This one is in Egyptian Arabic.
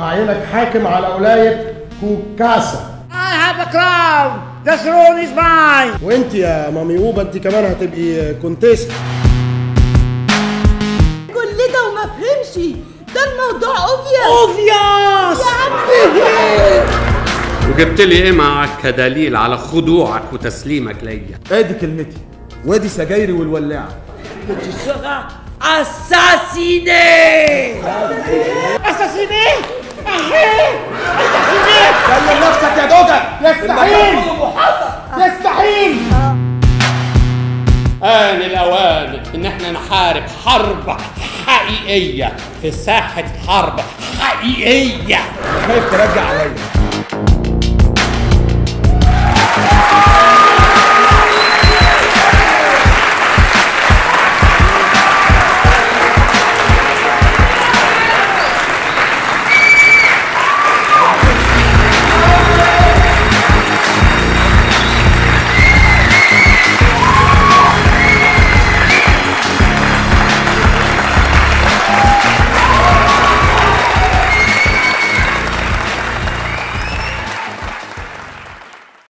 وهعينك حاكم على ولايه كوكاسا I have a crown. The throne is mine. وانت يا مامي اوبا انت كمان هتبقي كونتيسة كل ده وما فهمش ده الموضوع اوفيس Obvious. وجبت لي ايه معك كدليل على خضوعك وتسليمك ليا ادي كلمتي وادي سجايري والولاعه Tu seras assassiné. Assassiné. سلم نفسك يا دوجة يستحيل يستحيل آن الأوان إن احنا نحارب حرب حقيقية في ساحة حرب حقيقية خايف ترجع عليا